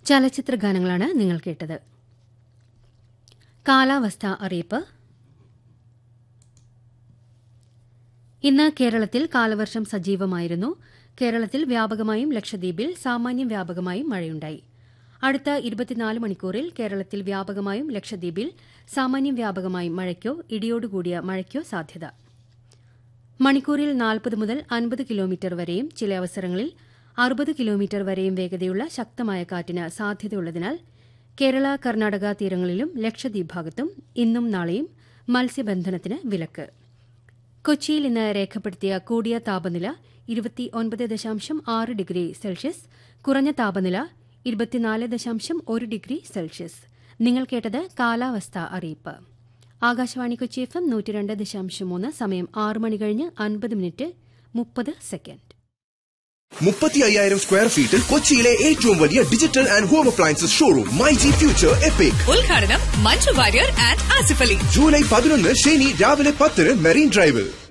ചലച്ചിത്ര ഗാനങ്ങളാണ് നിങ്ങൾ കേട്ടത് കാലാവസ്ഥ അറിയിപ്പ് ഇന്ന് കേരളത്തിൽ കാലവർഷം സജീവമായിരുന്നു കേരളത്തിൽ വ്യാപകമായും ലക്ഷദ്വീപിൽ സാമാന്യം വ്യാപകമായും മഴയുണ്ടായി അടുത്ത ഇരുപത്തിനാല് മണിക്കൂറിൽ കേരളത്തിൽ വ്യാപകമായും ലക്ഷദ്വീപിൽ സാമാന്യം വ്യാപകമായും മഴയ്ക്കോ ഇടിയോടുകൂടിയ മഴയ്ക്കോ സാധ്യത മണിക്കൂറിൽ നാൽപ്പത് മുതൽ അൻപത് കിലോമീറ്റർ വരെയും ചില അവസരങ്ങളിൽ അറുപത് കിലോമീറ്റർ വരെയും വേഗതയുള്ള ശക്തമായ കാറ്റിന് സാധ്യതയുള്ളതിനാൽ കേരള കർണാടക തീരങ്ങളിലും ലക്ഷദ്വീപ് ഭാഗത്തും ഇന്നും നാളെയും മത്സ്യബന്ധനത്തിന് വിലക്ക് കൊച്ചിയിൽ ഇന്ന് രേഖപ്പെടുത്തിയ കൂടിയ താപനില ഇരുപത്തിയൊൻപത് ദശാംശം ആറ് ഡിഗ്രി സെൽഷ്യസ് കുറഞ്ഞ താപനില ഇരുപത്തിനാല് ദശാംശം ഒരു ഡിഗ്രി സെൽഷ്യസ് നിങ്ങൾ കേട്ടത് കാലാവസ്ഥ അറിയിപ്പ് ആകാശവാണി കൊച്ചി എഫ് എം നൂറ്റിരണ്ട് ദശാംശം മൂന്ന് സമയം ആറ് മണി കഴിഞ്ഞ് അൻപത് മിനിറ്റ് മുപ്പത് സെക്കൻഡ് മുപ്പത്തി അയ്യായിരം സ്ക്വയർ ഫീറ്റിൽ കൊച്ചിയിലെ ഏറ്റവും വലിയ digital and home appliances showroom my G future epic ഉദ്ഘാടനം മഞ്ജു വാര്യർ ആൻഡ് ആസിഫ് അലി ജൂലൈ പതിനൊന്ന് ശനി രാവിലെ പത്തിന് മെറീൻ ഡ്രൈവിൽ